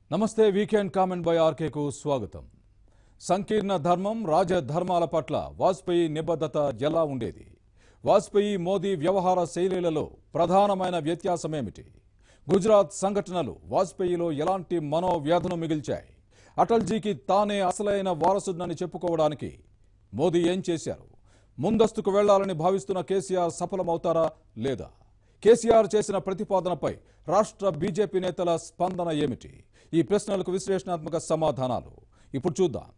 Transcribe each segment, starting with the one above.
నమస్తే weekend comment by ఆర్కేకు స్వాగతం సంకీర్ణ ధర్మం రాజధర్మాల పట్ల వాజ్పేయి నిబద్ధత ఎలా ఉండేది వాజ్పేయి మోదీ వ్యవహార శైలిలలో ప్రధానమైన వ్యత్యాసమేమిటి గుజరాత్ సంఘటనలు వాజ్పేయిలో ఎలాంటి మనోవ్యాధును మిగిల్చాయి అటల్జీకి తానే అసలైన వారసుడినని చెప్పుకోవడానికి మోదీ ఏం చేశారు ముందస్తుకు వెళ్లాలని భావిస్తున్న కేసీఆర్ సఫలమవుతారా లేదా కేసీఆర్ చేసిన ప్రతిపాదనపై రాష్ట్ర బీజేపీ నేతల స్పందన ఏమిటి ఈ ప్రశ్నలకు విశ్లేషణాత్మక సమాధానాలు ఇప్పుడు చూద్దాం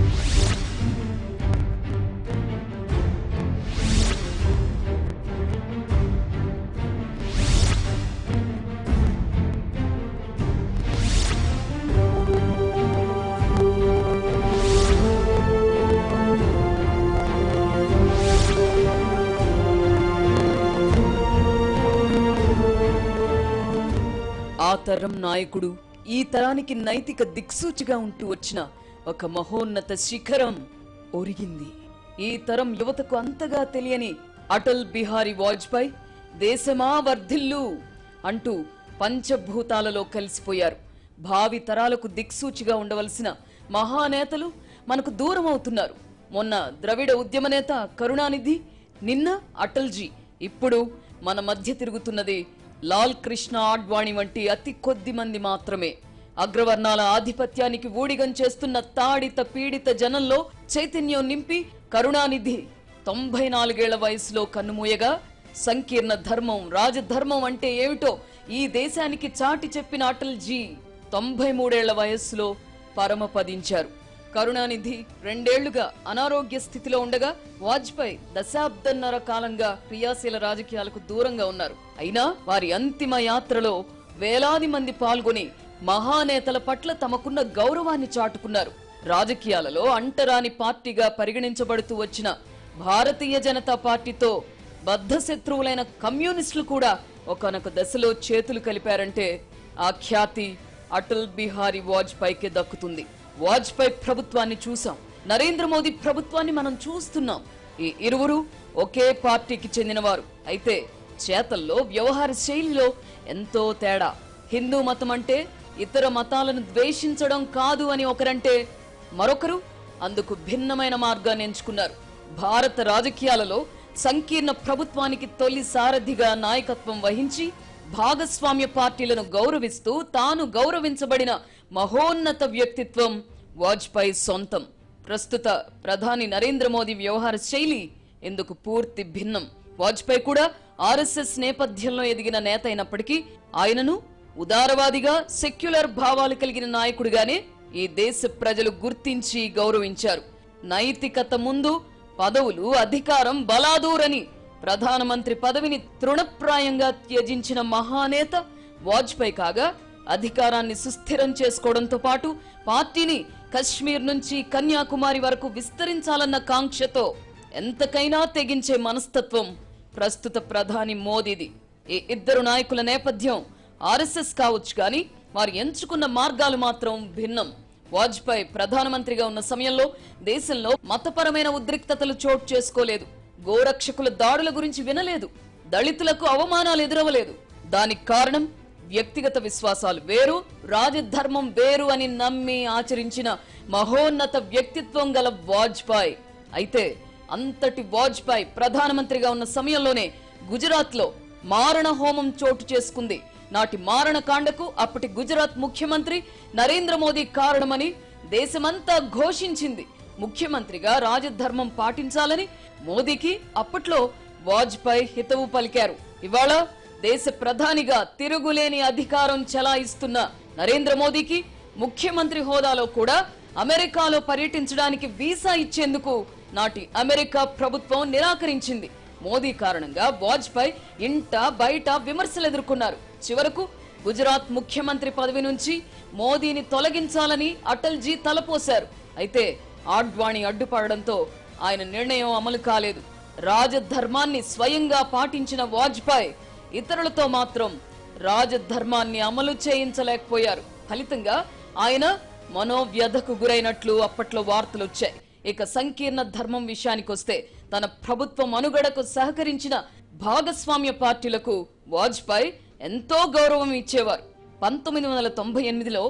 ఆ తరం నాయకుడు ఈ తరానికి నైతిక దిక్సూచిగా ఉంటూ వచ్చిన ఒక మహోన్నత శిఖరం ఒరిగింది ఈ తరం యువతకు అంతగా తెలియని అటల్ బిహారీ వాజ్పేయి దేశమా వర్ధిల్లు అంటూ పంచభూతాలలో కలిసిపోయారు భావి తరాలకు దిక్సూచిగా ఉండవలసిన మహానేతలు మనకు దూరం అవుతున్నారు మొన్న ద్రవిడ ఉద్యమ నేత కరుణానిధి నిన్న అటల్జీ ఇప్పుడు మన మధ్య తిరుగుతున్నది లాల్ కృష్ణ ఆడ్వాణి వంటి అతి కొద్ది మంది మాత్రమే అగ్రవర్ణాల ఆధిపత్యానికి ఊడిగం చేస్తున్న తాడిత పీడిత జనంలో చైతన్యం నింపి కరుణానిధి తొంభై నాలుగేళ్ల వయసులో కన్నుమూయగా సంకీర్ణ ధర్మం రాజధర్మం అంటే ఏమిటో ఈ దేశానికి చాటి చెప్పిన అటల్జీ తొంభై మూడేళ్ల వయస్సులో పరమపదించారు కరుణానిధి రెండేళ్లుగా అనారోగ్య స్థితిలో ఉండగా వాజ్పేయి దశాబ్దన్నర కాలంగా క్రియాశీల రాజకీయాలకు దూరంగా ఉన్నారు అయినా వారి అంతిమ యాత్రలో వేలాది మంది పాల్గొని మహానేతల పట్ల తమకున్న గౌరవాన్ని చాటుకున్నారు రాజకీయాలలో అంటరాని పార్టీగా పరిగణించబడుతూ వచ్చిన భారతీయ జనతా పార్టీతో బద్ధ శత్రువులైన కమ్యూనిస్టులు కూడా ఒకనొక దశలో చేతులు కలిపారంటే ఆ ఖ్యాతి అటల్ బిహారీ వాజ్పేయికే దక్కుతుంది వాజ్పేయి ప్రభుత్వాన్ని చూసాం నరేంద్ర మోదీ ప్రభుత్వాన్ని మనం చూస్తున్నాం ఈ ఇరువురు ఒకే పార్టీకి చెందినవారు అయితే చేతల్లో వ్యవహార శైలిలో ఎంతో తేడా హిందూ మతం అంటే ఇతర మతాలను ద్వేషించడం కాదు అని ఒకరంటే మరొకరు అందుకు భిన్నమైన మార్గాన్ని ఎంచుకున్నారు భారత రాజకీయాలలో సంకీర్ణ ప్రభుత్వానికి తొలి సారథిగా నాయకత్వం వహించి భాగస్వామ్య పార్టీలను గౌరవిస్తూ తాను గౌరవించబడిన మహోన్నత వ్యక్తిత్వం వాజ్పేయి సొంతం ప్రస్తుత ప్రధాని నరేంద్ర మోదీ వ్యవహార శైలి ఇందుకు పూర్తి భిన్నం వాజ్పేయి కూడా ఆర్ఎస్ఎస్ నేపథ్యంలో ఎదిగిన నేత అయినప్పటికీ ఆయనను ఉదారవాదిగా సెక్యులర్ భావాలు కలిగిన నాయకుడిగానే ఈ దేశ ప్రజలు గుర్తించి గౌరవించారు నైతికత ముందు పదవులు అధికారం బలాదూరని ప్రధానమంత్రి పదవిని తృణప్రాయంగా త్యజించిన మహానేత వాజ్పేయి కాగా అధికారాన్ని సుస్థిరం చేసుకోవడంతో పాటు పార్టీని కశ్మీర్ నుంచి కన్యాకుమారి వరకు విస్తరించాలన్న కాంక్షతో ఎంతకైనా తెగించే మనస్తత్వం ప్రస్తుత ప్రధాని మోదీది ఈ ఇద్దరు నాయకుల నేపథ్యం ఆర్ఎస్ఎస్ కావచ్చు కానీ వారు ఎంచుకున్న మార్గాలు మాత్రం భిన్నం వాజ్పేయి ప్రధానమంత్రిగా ఉన్న సమయంలో దేశంలో మతపరమైన ఉద్రిక్తతలు చోటు చేసుకోలేదు గోరక్షకుల దాడుల గురించి వినలేదు దళితులకు అవమానాలు ఎదురవలేదు దానికి కారణం వ్యక్తిగత విశ్వాసాలు వేరు రాజధర్మం వేరు అని నమ్మి ఆచరించిన మహోన్నత వ్యక్తిత్వం గల వాజ్పేయి అయితే అంతటి వాజ్పేయి ప్రధానమంత్రిగా ఉన్న సమయంలోనే గుజరాత్ లో మారణ హోమం చోటు చేసుకుంది నాటి మారణకాండకు అప్పటి గుజరాత్ ముఖ్యమంత్రి నరేంద్ర మోదీ కారణమని దేశమంతా ఘోషించింది ముఖ్యమంత్రిగా రాజధర్మం పాటించాలని మోదీకి అప్పట్లో వాజ్పేయి హితవు పలికారు ఇవాళ దేశ ప్రధానిగా తిరుగులేని అధికారం చెలాయిస్తున్న నరేంద్ర మోదీకి ముఖ్యమంత్రి హోదాలో కూడా అమెరికాలో పర్యటించడానికి వీసా ఇచ్చేందుకు నాటి అమెరికా ప్రభుత్వం నిరాకరించింది మోదీ కారణంగా వాజ్పేయి ఇంట బయట విమర్శలు ఎదుర్కొన్నారు చివరకు గుజరాత్ ముఖ్యమంత్రి పదవి నుంచి మోదీని తొలగించాలని అటల్జీ తలపోశారు అయితే ఆడ్వాణి అడ్డుపడడంతో ఆయన నిర్ణయం అమలు కాలేదు రాజధర్మాన్ని స్వయంగా పాటించిన వాజ్పేయి ఇతరులతో మాత్రం రాజధర్మాన్ని అమలు చేయించలేకపోయారు ఫలితంగా ఆయన మనోవ్యధకు గురైనట్లు అప్పట్లో వార్తలు వచ్చాయి ఇక సంకీర్ణ ధర్మం విషయానికొస్తే తన ప్రభుత్వం మనుగడకు సహకరించిన భాగస్వామ్య పార్టీలకు వాజ్పేయి ఎంతో గౌరవం ఇచ్చేవారు పంతొమ్మిది వందల తొంభై ఎనిమిదిలో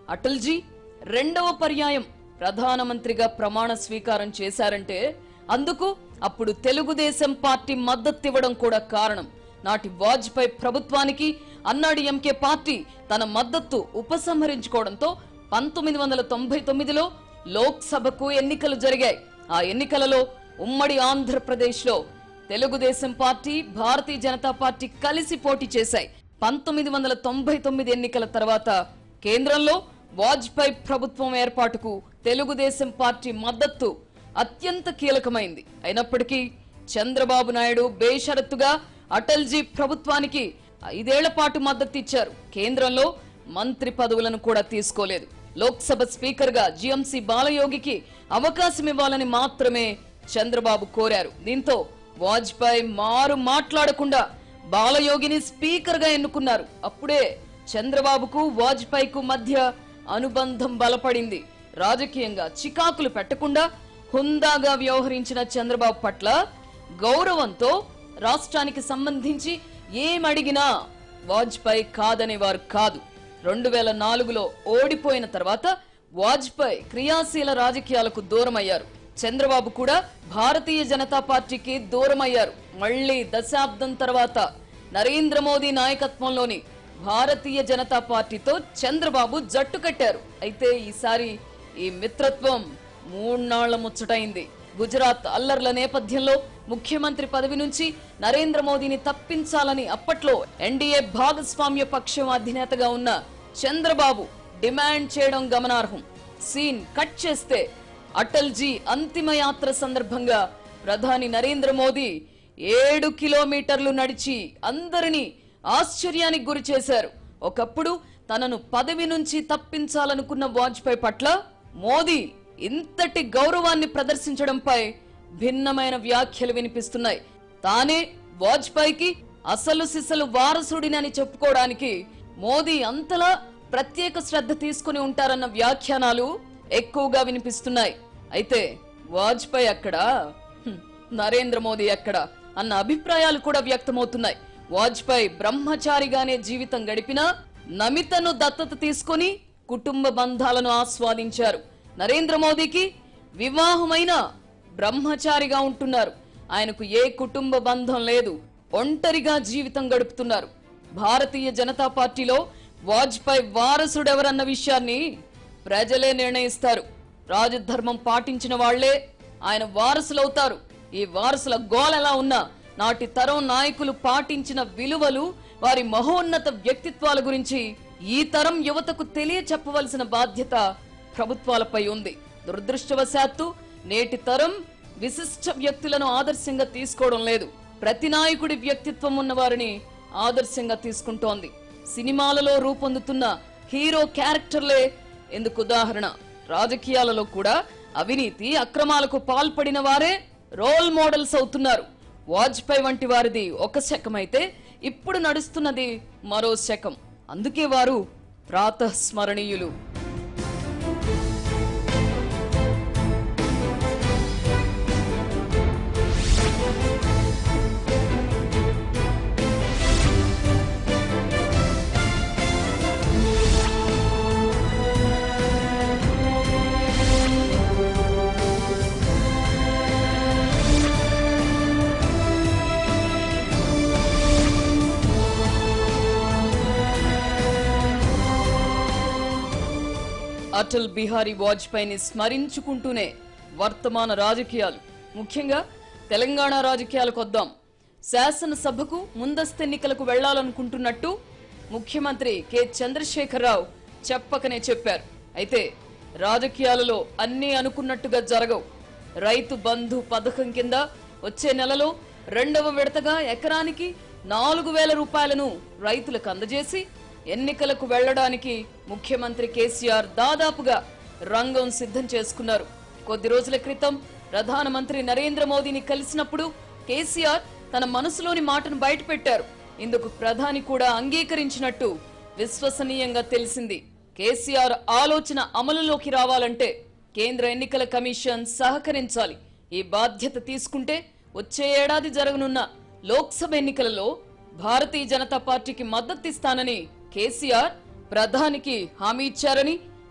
అటల్జీ రెండవ పర్యాయం ప్రధానమంత్రిగా ప్రమాణ స్వీకారం చేశారంటే అందుకు అప్పుడు తెలుగుదేశం పార్టీ మద్దతివ్వడం కూడా కారణం నాటి వాజ్పేయి ప్రభుత్వానికి అన్నాడీఎంకే పార్టీ తన మద్దతు ఉపసంహరించుకోవడంతో పంతొమ్మిది వందల తొంభై తొమ్మిదిలో లోక్సభకు ఎన్నికలు జరిగాయి ఆ ఎన్నికలలో ఉమ్మడి ఆంధ్రప్రదేశ్లో తెలుగుదేశం పార్టీ భారతీయ జనతా పార్టీ కలిసి పోటీ చేశాయి పంతొమ్మిది వందల తొంభై తొమ్మిది ఎన్నికల తర్వాత కేంద్రంలో వాజ్పేయి ప్రభుత్వం ఏర్పాటుకు తెలుగుదేశం పార్టీ మద్దతు అత్యంత కీలకమైంది అయినప్పటికీ చంద్రబాబు నాయుడు బేషరతుగా అటల్జీ ప్రభుత్వానికి ఐదేళ్ల పాటు మద్దతు ఇచ్చారు కేంద్రంలో మంత్రి పదవులను కూడా తీసుకోలేదు లోక్సభ స్పీకర్ గా జిఎంసి బాలయోగికి అవకాశం ఇవ్వాలని మాత్రమే చంద్రబాబు కోరారు దీంతో వాజ్పేయి మారు మాట్లాడకుండా బాలయోగిని స్పీకర్ గా ఎన్నుకున్నారు అప్పుడే చంద్రబాబుకు వాజ్పేయికు మధ్య అనుబంధం బలపడింది రాజకీయంగా చికాకులు పెట్టకుండా హుందాగా వ్యవహరించిన చంద్రబాబు పట్ల గౌరవంతో రాష్ట్రానికి సంబంధించి ఏమడిగినా వాజ్పేయి కాదనేవారు కాదు రెండు వేల నాలుగులో ఓడిపోయిన తర్వాత వాజ్పేయి క్రియాశీల రాజకీయాలకు దూరమయ్యారు చంద్రబాబు కూడా భారతీయ జనతా పార్టీకి దూరమయ్యారు మళ్ళీ దశాబ్దం తర్వాత నరేంద్ర మోదీ నాయకత్వంలోని భారతీయ జనతా పార్టీతో చంద్రబాబు జట్టు కట్టారు అయితే ఈసారి ఈ మిత్రత్వం మూడ్నాళ్ల ముచ్చటైంది గుజరాత్ అల్లర్ల నేపథ్యంలో ముఖ్యమంత్రి పదవి నుంచి నరేంద్ర మోదీని తప్పించాలని అప్పట్లో ఎన్డీఏ భాగస్వామ్య పక్షం అధినేతగా ఉన్న చంద్రబాబు డిమాండ్ చేయడం గమనార్హం సీన్ కట్ చేస్తే అటల్జీ అంతిమ యాత్ర సందర్భంగా ప్రధాని నరేంద్ర మోదీ ఏడు కిలోమీటర్లు నడిచి అందరినీ ఆశ్చర్యానికి గురి చేశారు ఒకప్పుడు తనను పదవి నుంచి తప్పించాలనుకున్న వాజ్పేయి పట్ల మోదీ ఇంతటి గౌరవాన్ని ప్రదర్శించడంపై భిన్నమైన వ్యాఖ్యలు వినిపిస్తున్నాయి తానే వాజ్పేయికి అసలు సిసలు వారసుడినని చెప్పుకోవడానికి మోదీ అంతలా ప్రత్యేక శ్రద్ధ తీసుకుని ఉంటారన్న వ్యాఖ్యానాలు ఎక్కువగా వినిపిస్తున్నాయి అయితే వాజ్పేయి అక్కడ హ్మ్, నరేంద్ర మోదీ అక్కడ అన్న అభిప్రాయాలు కూడా వ్యక్తమవుతున్నాయి వాజ్పేయి బ్రహ్మచారిగానే జీవితం గడిపినా నమితను దత్తత తీసుకొని కుటుంబ బంధాలను ఆస్వాదించారు నరేంద్ర మోదీకి వివాహమైన బ్రహ్మచారిగా ఉంటున్నారు ఆయనకు ఏ కుటుంబ బంధం లేదు ఒంటరిగా జీవితం గడుపుతున్నారు భారతీయ జనతా పార్టీలో వాజ్పేయి వారసుడెవరన్న విషయాన్ని ప్రజలే నిర్ణయిస్తారు రాజధర్మం పాటించిన వాళ్లే ఆయన వారసులవుతారు ఈ వారసుల గోల్ ఎలా ఉన్నా నాటి తరం నాయకులు పాటించిన విలువలు వారి మహోన్నత వ్యక్తిత్వాల గురించి ఈ తరం యువతకు తెలియచెప్పవలసిన బాధ్యత ప్రభుత్వాలపై ఉంది దురదృష్టవశాత్తు నేటి తరం విశిష్ట వ్యక్తులను ఆదర్శంగా తీసుకోవడం లేదు ప్రతి నాయకుడి వ్యక్తిత్వం ఉన్న వారిని ఆదర్శంగా తీసుకుంటోంది సినిమాలలో రూపొందుతున్న హీరో క్యారెక్టర్లే ఎందుకు ఉదాహరణ రాజకీయాలలో కూడా అవినీతి అక్రమాలకు పాల్పడిన వారే రోల్ మోడల్స్ అవుతున్నారు వాజ్పేయి వంటి వారిది ఒక శకమైతే ఇప్పుడు నడుస్తున్నది మరో శకం అందుకే వారు ప్రాతస్మరణీయులు అటల్ బిహారీ వాజ్పేయిని స్మరించుకుంటూనే వర్తమాన రాజకీయాలు ముఖ్యంగా తెలంగాణ రాజకీయాలకు వద్దాం శాసనసభకు ముందస్తు ఎన్నికలకు వెళ్లాలనుకుంటున్నట్టు ముఖ్యమంత్రి కె చంద్రశేఖరరావు చెప్పకనే చెప్పారు అయితే రాజకీయాలలో అన్నీ అనుకున్నట్టుగా జరగవు రైతు బంధు పథకం కింద వచ్చే నెలలో రెండవ విడతగా ఎకరానికి నాలుగు వేల రూపాయలను రైతులకు అందజేసి ఎన్నికలకు వెళ్లడానికి ముఖ్యమంత్రి కేసీఆర్ దాదాపుగా రంగం సిద్ధం చేసుకున్నారు కొద్ది రోజుల క్రితం ప్రధానమంత్రి నరేంద్ర మోదీని కలిసినప్పుడు కేసీఆర్ తన మనసులోని మాటను బయటపెట్టారు ఇందుకు ప్రధాని కూడా అంగీకరించినట్టు విశ్వసనీయంగా తెలిసింది కేసీఆర్ ఆలోచన అమలులోకి రావాలంటే కేంద్ర ఎన్నికల కమిషన్ సహకరించాలి ఈ బాధ్యత తీసుకుంటే వచ్చే ఏడాది జరగనున్న లోక్సభ ఎన్నికలలో భారతీయ జనతా పార్టీకి మద్దతిస్తానని కేసీఆర్ ప్రధానికి హామీ ఇచ్చారని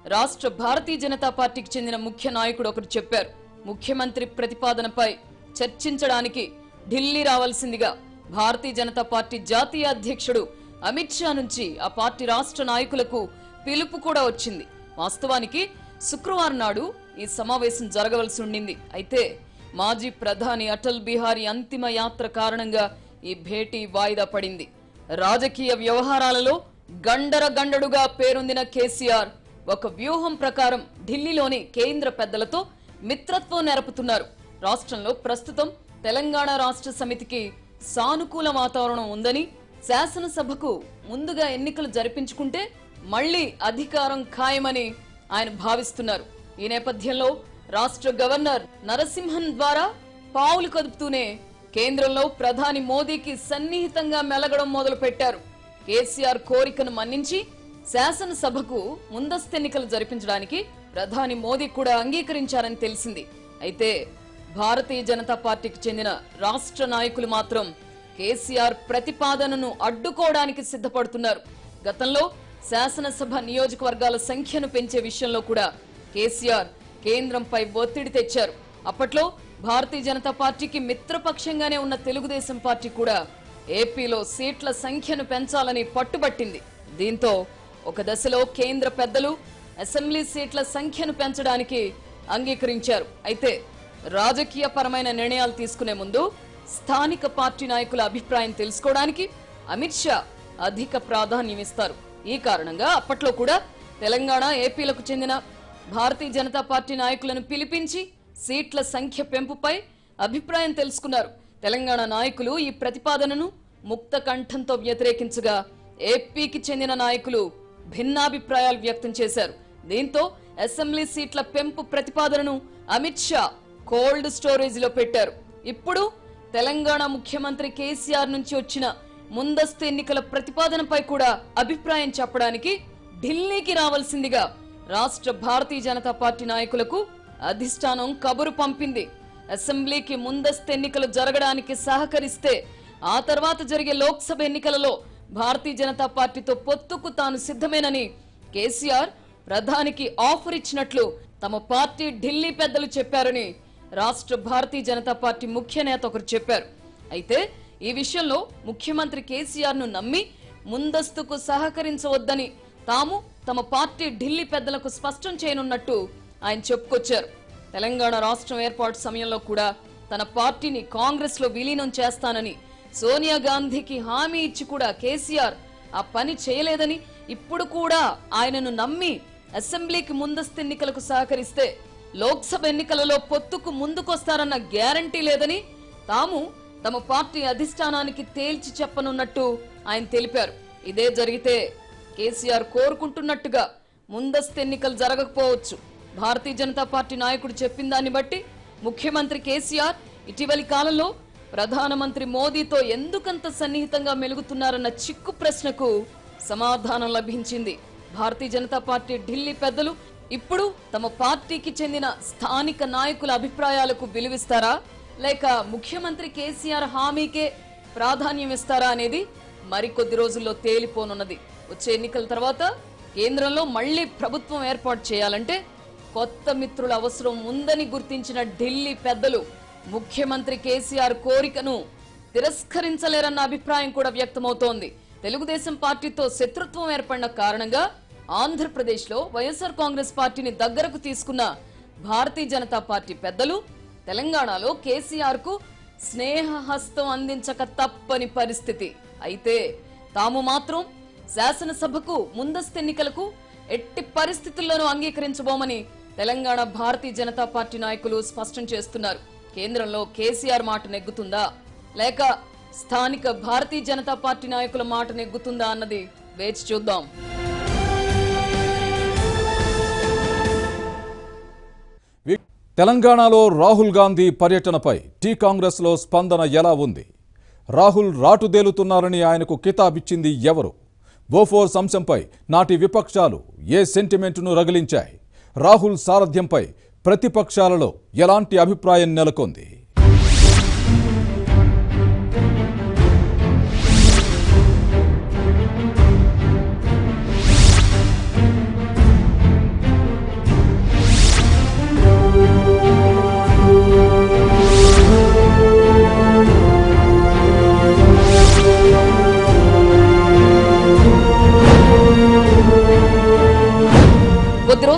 రాష్ట్ర భారతీయ జనతా పార్టీకి చెందిన ముఖ్య నాయకుడు ఒకరు చెప్పారు ముఖ్యమంత్రి ప్రతిపాదనపై చర్చించడానికి ఢిల్లీ రావాల్సిందిగా భారతీయ జనతా పార్టీ జాతీయ అధ్యక్షుడు అమిత్ షా నుంచి ఆ పార్టీ రాష్ట్ర నాయకులకు పిలుపు కూడా వచ్చింది వాస్తవానికి శుక్రవారం నాడు ఈ సమావేశం జరగవలసి ఉండింది అయితే మాజీ ప్రధాని అటల్ బిహారీ అంతిమ యాత్ర కారణంగా ఈ భేటీ వాయిదా పడింది రాజకీయ వ్యవహారాలలో గండర గండడుగా పేరొందిన కేసీఆర్ ఒక వ్యూహం ప్రకారం ఢిల్లీలోని కేంద్ర పెద్దలతో మిత్రత్వం నెరపుతున్నారు రాష్ట్రంలో ప్రస్తుతం తెలంగాణ రాష్ట్ర సమితికి సానుకూల వాతావరణం ఉందని శాసనసభకు ముందుగా ఎన్నికలు జరిపించుకుంటే మళ్లీ అధికారం ఖాయమని ఆయన భావిస్తున్నారు ఈ నేపథ్యంలో రాష్ట్ర గవర్నర్ నరసింహన్ ద్వారా పావులు కదుపుతూనే కేంద్రంలో ప్రధాని మోదీకి సన్నిహితంగా మెలగడం మొదలు పెట్టారు కేసీఆర్ కోరికను మన్నించి శాసనసభకు ముందస్తెన్నికలు జరిపించడానికి ప్రధాని మోదీ కూడా అంగీకరించారని తెలిసింది అయితే భారతీయ జనతా పార్టీకి చెందిన రాష్ట్ర నాయకులు మాత్రం కేసీఆర్ ప్రతిపాదనను అడ్డుకోవడానికి సిద్ధపడుతున్నారు గతంలో శాసనసభ నియోజకవర్గాల సంఖ్యను పెంచే విషయంలో కూడా కేసీఆర్ కేంద్రంపై ఒత్తిడి తెచ్చారు అప్పట్లో భారతీయ జనతా పార్టీకి మిత్రపక్షంగానే ఉన్న తెలుగుదేశం పార్టీ కూడా ఏపీలో సీట్ల సంఖ్యను పెంచాలని పట్టుబట్టింది దీంతో ఒక దశలో కేంద్ర పెద్దలు అసెంబ్లీ సీట్ల సంఖ్యను పెంచడానికి అంగీకరించారు అయితే రాజకీయ పరమైన నిర్ణయాలు తీసుకునే ముందు స్థానిక పార్టీ నాయకుల అభిప్రాయం తెలుసుకోవడానికి అమిత్ షా అధిక ప్రాధాన్యం ఇస్తారు ఈ కారణంగా అప్పట్లో కూడా తెలంగాణ ఏపీలకు చెందిన భారతీయ జనతా పార్టీ నాయకులను పిలిపించి సీట్ల సంఖ్య పెంపుపై అభిప్రాయం తెలుసుకున్నారు తెలంగాణ నాయకులు ఈ ప్రతిపాదనను ముక్త కంఠంతో వ్యతిరేకించగా ఏపీకి చెందిన నాయకులు భిన్నాభిప్రాయాలు వ్యక్తం చేశారు దీంతో అసెంబ్లీ సీట్ల పెంపు ప్రతిపాదనను అమిత్ షా కోల్డ్ స్టోరేజ్ లో పెట్టారు ఇప్పుడు తెలంగాణ ముఖ్యమంత్రి కేసీఆర్ నుంచి వచ్చిన ముందస్తు ఎన్నికల ప్రతిపాదనపై కూడా అభిప్రాయం చెప్పడానికి ఢిల్లీకి రావాల్సిందిగా రాష్ట్ర భారతీయ జనతా పార్టీ నాయకులకు అధిష్టానం కబురు పంపింది అసెంబ్లీకి ముందస్తు ఎన్నికలు జరగడానికి సహకరిస్తే ఆ తర్వాత జరిగే లోక్సభ ఎన్నికలలో భారతీయ జనతా పార్టీతో పొత్తుకు తాను సిద్ధమేనని కేసీఆర్ ప్రధానికి ఆఫర్ ఇచ్చినట్లు తమ పార్టీ ఢిల్లీ పెద్దలు చెప్పారని రాష్ట్ర భారతీయ జనతా పార్టీ ముఖ్య నేత ఒకరు చెప్పారు అయితే ఈ విషయంలో ముఖ్యమంత్రి కేసీఆర్ ను నమ్మి ముందస్తుకు సహకరించవద్దని తాము తమ పార్టీ ఢిల్లీ పెద్దలకు స్పష్టం చేయనున్నట్టు ఆయన చెప్పుకొచ్చారు తెలంగాణ రాష్ట్రం ఏర్పాటు సమయంలో కూడా తన పార్టీని కాంగ్రెస్ లో విలీనం చేస్తానని సోనియా గాంధీకి హామీ ఇచ్చి కూడా కేసీఆర్ ఆ పని చేయలేదని ఇప్పుడు కూడా ఆయనను నమ్మి అసెంబ్లీకి ముందస్తు ఎన్నికలకు సహకరిస్తే లోక్సభ ఎన్నికలలో పొత్తుకు ముందుకొస్తారన్న గ్యారంటీ లేదని తాము తమ పార్టీ అధిష్టానానికి తేల్చి చెప్పనున్నట్టు ఆయన తెలిపారు ఇదే జరిగితే కేసీఆర్ కోరుకుంటున్నట్టుగా ముందస్తు ఎన్నికలు జరగకపోవచ్చు భారతీయ జనతా పార్టీ నాయకుడు చెప్పిన దాన్ని బట్టి ముఖ్యమంత్రి కేసీఆర్ ఇటీవలి కాలంలో ప్రధానమంత్రి మోదీతో ఎందుకంత సన్నిహితంగా మెలుగుతున్నారన్న చిక్కు ప్రశ్నకు సమాధానం లభించింది భారతీయ జనతా పార్టీ ఢిల్లీ పెద్దలు ఇప్పుడు తమ పార్టీకి చెందిన స్థానిక నాయకుల అభిప్రాయాలకు విలువిస్తారా లేక ముఖ్యమంత్రి కేసీఆర్ హామీకే ప్రాధాన్యం ఇస్తారా అనేది మరికొద్ది రోజుల్లో తేలిపోనున్నది వచ్చే ఎన్నికల తర్వాత కేంద్రంలో మళ్లీ ప్రభుత్వం ఏర్పాటు చేయాలంటే కొత్త మిత్రుల అవసరం ఉందని గుర్తించిన ఢిల్లీ పెద్దలు ముఖ్యమంత్రి కేసీఆర్ కోరికను తిరస్కరించలేరన్న అభిప్రాయం కూడా వ్యక్తమవుతోంది తెలుగుదేశం పార్టీతో శత్రుత్వం ఏర్పడిన కారణంగా ఆంధ్రప్రదేశ్ లో వైఎస్ఆర్ కాంగ్రెస్ పార్టీని దగ్గరకు తీసుకున్న భారతీయ జనతా పార్టీ పెద్దలు తెలంగాణలో కేసీఆర్ కు స్నేహహస్తం అందించక తప్పని పరిస్థితి అయితే తాము మాత్రం శాసనసభకు ముందస్తు ఎన్నికలకు ఎట్టి పరిస్థితుల్లోనూ అంగీకరించబోమని తెలంగాణ భారతీయ జనతా పార్టీ నాయకులు స్పష్టం చేస్తున్నారు కేంద్రంలో కేసీఆర్ మాట నెగ్గుతుందా లేక స్థానిక భారతీయ జనతా పార్టీ నాయకుల మాట నెగ్గుతుందా అన్నది వేచి చూద్దాం వి- తెలంగాణలో రాహుల్ గాంధీ పర్యటనపై టీ కాంగ్రెస్లో స్పందన ఎలా ఉంది రాహుల్ రాటుదేలుతున్నారని ఆయనకు కితాబిచ్చింది ఎవరు బోఫోర్స్ అంశంపై నాటి విపక్షాలు ఏ సెంటిమెంటును రగిలించాయి రాహుల్ సారథ్యంపై ప్రతిపక్షాలలో ఎలాంటి అభిప్రాయం నెలకొంది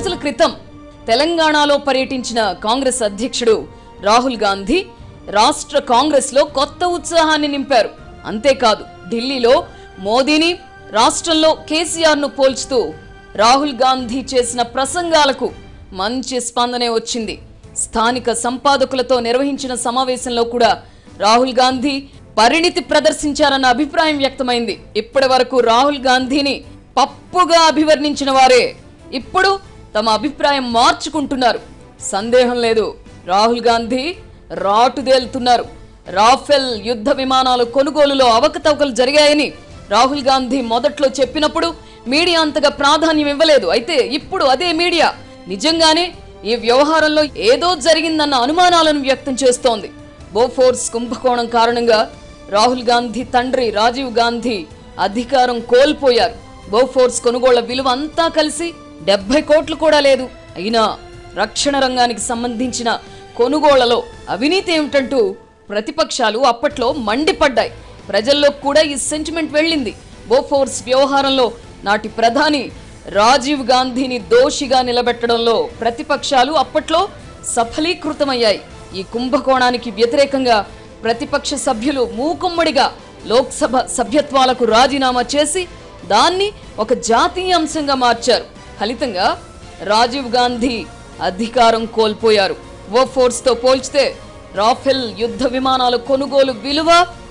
రోజుల క్రితం తెలంగాణలో పర్యటించిన కాంగ్రెస్ అధ్యక్షుడు రాహుల్ గాంధీ రాష్ట్ర కాంగ్రెస్ లో కొత్త ఉత్సాహాన్ని నింపారు అంతేకాదు ఢిల్లీలో మోదీని రాష్ట్రంలో కేసీఆర్ ను పోల్చుతూ రాహుల్ గాంధీ చేసిన ప్రసంగాలకు మంచి స్పందనే వచ్చింది స్థానిక సంపాదకులతో నిర్వహించిన సమావేశంలో కూడా రాహుల్ గాంధీ పరిణితి ప్రదర్శించారన్న అభిప్రాయం వ్యక్తమైంది ఇప్పటి వరకు రాహుల్ గాంధీని పప్పుగా అభివర్ణించిన వారే ఇప్పుడు తమ అభిప్రాయం మార్చుకుంటున్నారు సందేహం లేదు రాహుల్ గాంధీ రాటుదేలుతున్నారు రాఫెల్ యుద్ధ విమానాల కొనుగోలులో అవకతవకలు జరిగాయని రాహుల్ గాంధీ మొదట్లో చెప్పినప్పుడు మీడియా అంతగా ప్రాధాన్యం ఇవ్వలేదు అయితే ఇప్పుడు అదే మీడియా నిజంగానే ఈ వ్యవహారంలో ఏదో జరిగిందన్న అనుమానాలను వ్యక్తం చేస్తోంది బోఫోర్స్ కుంభకోణం కారణంగా రాహుల్ గాంధీ తండ్రి రాజీవ్ గాంధీ అధికారం కోల్పోయారు బోఫోర్స్ కొనుగోళ్ల విలువ అంతా కలిసి డెబ్బై కోట్లు కూడా లేదు అయినా రక్షణ రంగానికి సంబంధించిన కొనుగోళ్లలో అవినీతి ఏమిటంటూ ప్రతిపక్షాలు అప్పట్లో మండిపడ్డాయి ప్రజల్లో కూడా ఈ సెంటిమెంట్ వెళ్ళింది బోఫోర్స్ వ్యవహారంలో నాటి ప్రధాని రాజీవ్ గాంధీని దోషిగా నిలబెట్టడంలో ప్రతిపక్షాలు అప్పట్లో సఫలీకృతమయ్యాయి ఈ కుంభకోణానికి వ్యతిరేకంగా ప్రతిపక్ష సభ్యులు మూకుమ్మడిగా లోక్సభ సభ్యత్వాలకు రాజీనామా చేసి దాన్ని ఒక జాతీయ అంశంగా మార్చారు ఫలితంగా రాజీవ్ గాంధీ అధికారం కోల్పోయారు ఫోర్స్ తో పోల్చితే రాఫెల్ యుద్ధ విమానాల కొనుగోలు విలువ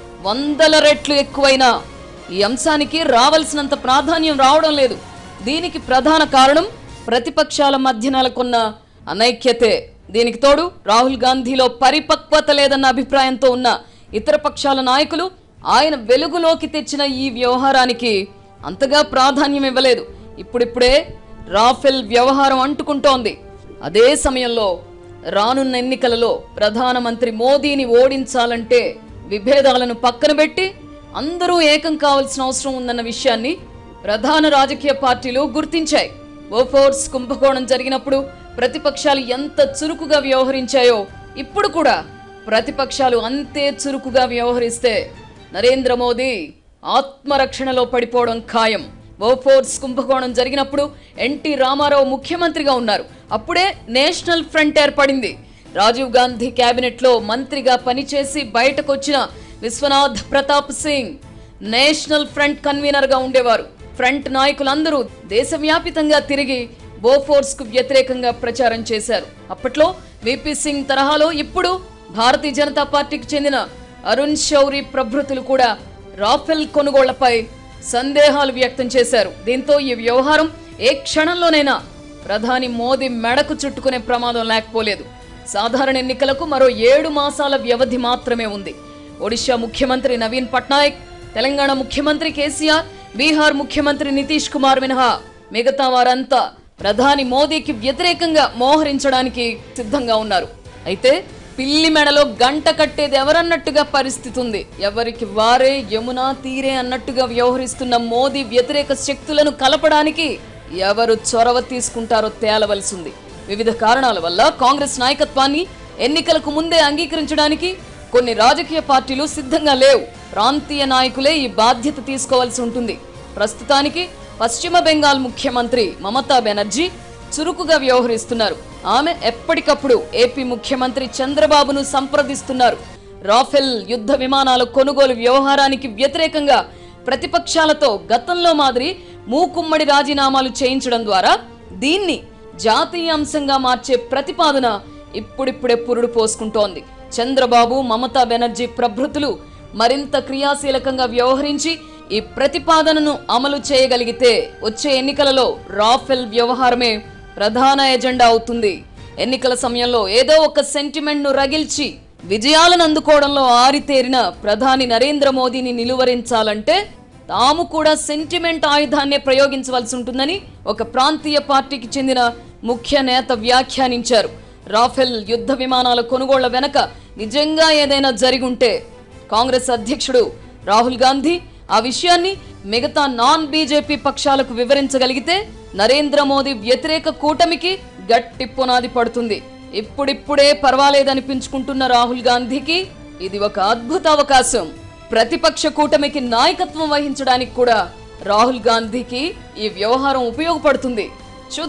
వందల రెట్లు ఎక్కువైనా ఈ అంశానికి రావాల్సినంత ప్రాధాన్యం రావడం లేదు దీనికి ప్రధాన కారణం ప్రతిపక్షాల మధ్య నెలకొన్న అనైక్యతే దీనికి తోడు రాహుల్ గాంధీలో పరిపక్వత లేదన్న అభిప్రాయంతో ఉన్న ఇతర పక్షాల నాయకులు ఆయన వెలుగులోకి తెచ్చిన ఈ వ్యవహారానికి అంతగా ప్రాధాన్యం ఇవ్వలేదు ఇప్పుడిప్పుడే రాఫెల్ వ్యవహారం అంటుకుంటోంది అదే సమయంలో రానున్న ఎన్నికలలో ప్రధానమంత్రి మోదీని ఓడించాలంటే విభేదాలను పక్కన పెట్టి అందరూ ఏకం కావాల్సిన అవసరం ఉందన్న విషయాన్ని ప్రధాన రాజకీయ పార్టీలు గుర్తించాయి ఓఫోర్స్ కుంభకోణం జరిగినప్పుడు ప్రతిపక్షాలు ఎంత చురుకుగా వ్యవహరించాయో ఇప్పుడు కూడా ప్రతిపక్షాలు అంతే చురుకుగా వ్యవహరిస్తే నరేంద్ర మోదీ ఆత్మరక్షణలో పడిపోవడం ఖాయం ఓఫోర్స్ కుంభకోణం జరిగినప్పుడు ఎన్టీ రామారావు ముఖ్యమంత్రిగా ఉన్నారు అప్పుడే నేషనల్ ఫ్రంట్ ఏర్పడింది రాజీవ్ గాంధీ కేబినెట్ లో మంత్రిగా పనిచేసి బయటకు వచ్చిన Vishwanath Pratap Singh National Front convener గా ఉండేవారు ఫ్రంట్ నాయకులందరూ దేశవ్యాపితంగా తిరిగి బోఫోర్స్ కు వ్యతిరేకంగా ప్రచారం చేశారు అప్పట్లో విపి సింగ్ తరహాలో ఇప్పుడు భారతీయ జనతా పార్టీకి చెందిన అరుణ్ శౌరి ప్రభృతులు కూడా రాఫెల్ కొనుగోళ్లపై సందేహాలు వ్యక్తం చేశారు దీంతో ఈ వ్యవహారం ఏ క్షణంలోనైనా ప్రధాని మోదీ మెడకు చుట్టుకునే ప్రమాదం లేకపోలేదు సాధారణ ఎన్నికలకు మరో ఏడు మాసాల వ్యవధి మాత్రమే ఉంది ఒడిశా ముఖ్యమంత్రి నవీన్ పట్నాయక్ తెలంగాణ ముఖ్యమంత్రి కేసీఆర్ బీహార్ ముఖ్యమంత్రి నితీష్ కుమార్ మినహా మిగతా వారంతా ప్రధాని మోదీకి వ్యతిరేకంగా మోహరించడానికి సిద్ధంగా ఉన్నారు అయితే పిల్లి మెడలో గంట కట్టేది ఎవరన్నట్టుగా పరిస్థితి ఉంది ఎవరికి వారే యమునా తీరే అన్నట్టుగా వ్యవహరిస్తున్న మోదీ వ్యతిరేక శక్తులను కలపడానికి ఎవరు చొరవ తీసుకుంటారో తేలవలసి ఉంది వివిధ కారణాల వల్ల కాంగ్రెస్ నాయకత్వాన్ని ఎన్నికలకు ముందే అంగీకరించడానికి కొన్ని రాజకీయ పార్టీలు సిద్ధంగా లేవు ప్రాంతీయ నాయకులే ఈ బాధ్యత తీసుకోవాల్సి ఉంటుంది ప్రస్తుతానికి పశ్చిమ బెంగాల్ ముఖ్యమంత్రి మమతా బెనర్జీ చురుకుగా వ్యవహరిస్తున్నారు ఆమె ఎప్పటికప్పుడు ఏపీ ముఖ్యమంత్రి చంద్రబాబును సంప్రదిస్తున్నారు రాఫెల్ యుద్ధ విమానాల కొనుగోలు వ్యవహారానికి వ్యతిరేకంగా ప్రతిపక్షాలతో గతంలో మాదిరి మూకుమ్మడి రాజీనామాలు చేయించడం ద్వారా దీన్ని జాతీయ అంశంగా మార్చే ప్రతిపాదన ఇప్పుడిప్పుడే పురుడు పోసుకుంటోంది చంద్రబాబు మమతా బెనర్జీ ప్రభృతులు మరింత క్రియాశీలకంగా వ్యవహరించి ఈ ప్రతిపాదనను అమలు చేయగలిగితే వచ్చే ఎన్నికలలో రాఫెల్ వ్యవహారమే ప్రధాన ఎజెండా అవుతుంది ఎన్నికల సమయంలో ఏదో ఒక సెంటిమెంట్ ను రగిల్చి విజయాలను అందుకోవడంలో ఆరితేరిన ప్రధాని నరేంద్ర మోదీని నిలువరించాలంటే తాము కూడా సెంటిమెంట్ ఆయుధాన్నే ప్రయోగించవలసి ఉంటుందని ఒక ప్రాంతీయ పార్టీకి చెందిన ముఖ్య నేత వ్యాఖ్యానించారు రాఫెల్ యుద్ధ విమానాల కొనుగోళ్ల వెనక నిజంగా ఏదైనా జరిగుంటే కాంగ్రెస్ అధ్యక్షుడు రాహుల్ గాంధీ ఆ విషయాన్ని మిగతా నాన్ బీజేపీ పక్షాలకు వివరించగలిగితే నరేంద్ర మోదీ వ్యతిరేక కూటమికి గట్టి పునాది పడుతుంది ఇప్పుడిప్పుడే పర్వాలేదనిపించుకుంటున్న రాహుల్ గాంధీకి ఇది ఒక అద్భుత అవకాశం ప్రతిపక్ష కూటమికి నాయకత్వం వహించడానికి కూడా రాహుల్ గాంధీకి ఈ వ్యవహారం ఉపయోగపడుతుంది చూద్దాం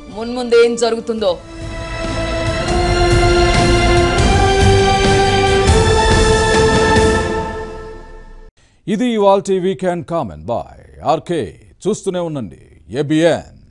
మున్ముందు ఏం జరుగుతుందో ఇది ఇవాల్టి వీకెండ్ కామెంట్ బాయ్ ఆర్కే చూస్తూనే ఉండండి ఏబిఎన్